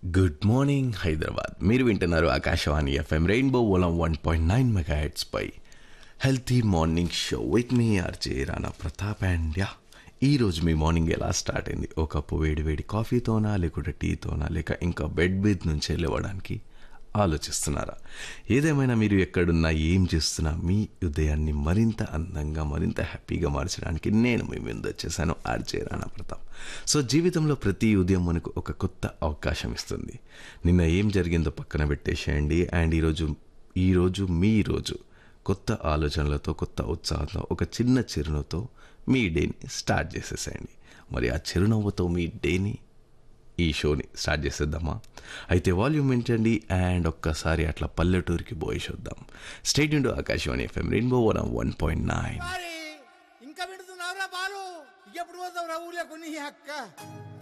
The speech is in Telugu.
గుడ్ మార్నింగ్ హైదరాబాద్ మీరు వింటున్నారు ఆకాశవాణి ఎఫ్ఎం రెయిన్బో ఓలం వన్ పాయింట్ నైన్ మెగా పై healthy morning show with me RJ Rana Pratap and యా ఈరోజు మీ మార్నింగ్ ఎలా స్టార్ట్ అయింది ఒక కప్పు వేడి వేడి కాఫీతోనా లేకుంటే టీతోనా లేక ఇంకా బెడ్ మీద నుంచే లేవడానికి ఆలోచిస్తున్నారా ఏదేమైనా మీరు ఎక్కడున్నా ఏం చేస్తున్నా మీ ఉదయాన్ని మరింత అందంగా మరింత హ్యాపీగా మార్చడానికి నేను మీ ముందు వచ్చేసాను ఆర్జే రాణా ప్రతాప్ సో జీవితంలో ప్రతి ఉదయం మనకు ఒక కొత్త అవకాశం ఇస్తుంది నిన్న ఏం జరిగిందో పక్కన పెట్టేసేయండి అండ్ ఈరోజు ఈరోజు మీ రోజు కొత్త ఆలోచనలతో కొత్త ఉత్సాహంతో ఒక చిన్న చిరునవ్వుతో మీ డేని స్టార్ట్ చేసేసేయండి మరి ఆ చిరునవ్వుతో మీ డేని ఈ షోని స్టార్ట్ చేసేద్దామా అయితే వాల్యూమ్ ఏంటండి అండ్ ఒక్కసారి అట్లా పల్లెటూరికి పోయి చూద్దాం state into Akashvani FM rainbow one one point nine మరి ఇంకా పెడుతున్నావురా బాలు ఎప్పుడు పోతావురా ఊర్లో కొన్ని అక్క